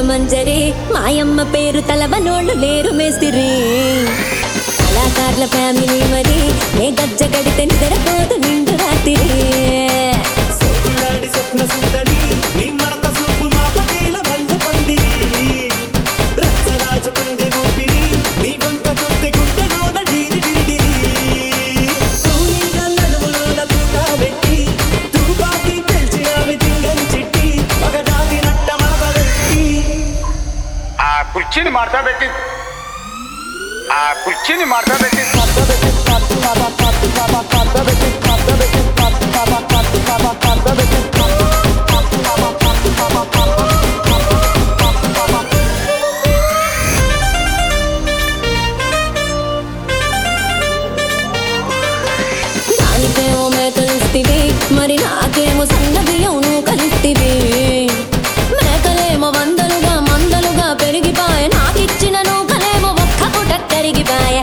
మంజరి మాయమ్మ పేరు తలవనోళ్ళు లేరు మేస్తిరి కళాకారుల ఫ్యామిలీ మరి నే గజ్జ గడితే నిద్రపోదు నిండు రాత్రి సోకులాడి స్వప్న సుందరి నీ మడత సూపు మా పటేల బంధ పందిరి రచ్చరాజ పందె ఊపిరి నీ వంక కొద్ది గుడ్డలోన డీరి డిరిడిరి సూర్యుల నడుములోన తూగా పెట్టి తూబాకి పెంచి ఆమె తింగని చిట్టి మగడాలి నట్ట మరపలెట్టి ఆ కుర్చీని మార్తా పెట్టి ఆ కుర్చీని మార్తా పెట్టి దానికేమో మేకలిస్తివి మరి నాకేమో సన్న బియ్యం నువ్వు కలిస్తివి మేకలేమో వందలుగా మందలుగా పెరిగిపాయ నాకిచ్చిన నూకలేమో ఒక్క పుట కరిగిపాయ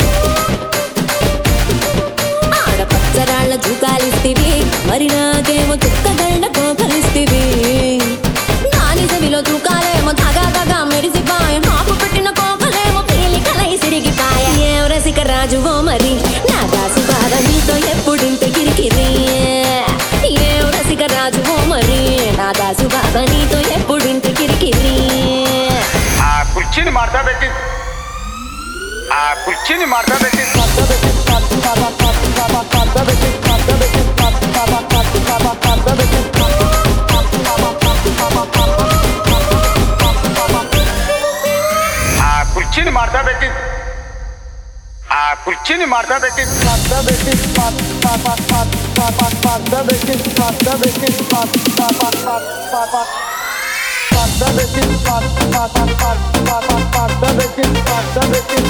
ఆడపచ్చరాళ్ళ జూకాలిస్తివి మరి నాకేమో చుక్కగళ్ళ కోకలిస్తివి నాని చెవిలో తూకాలేమో దగా దగా మెరిసిపాయ నాకు పెట్టిన కోకలేమో పేలి కలై సిరిగిపాయ ఏం రసిక రాజువో మరి నా దాసు బాధ నీతో ఎప్పుడింత కిరికిరి ఏం రసిక రాజువో మరి నా దాసు బాధ నీతో ఎప్పుడింత కిరికిరి ఆ కుర్చీని మార్తా పెట్టి ఆ కుర్చీని మార్తా పెట్టి ఆ కుర్చీని మార్తా పెట్టి ఆ కుర్చీని మార్తా పెట్టి Pasta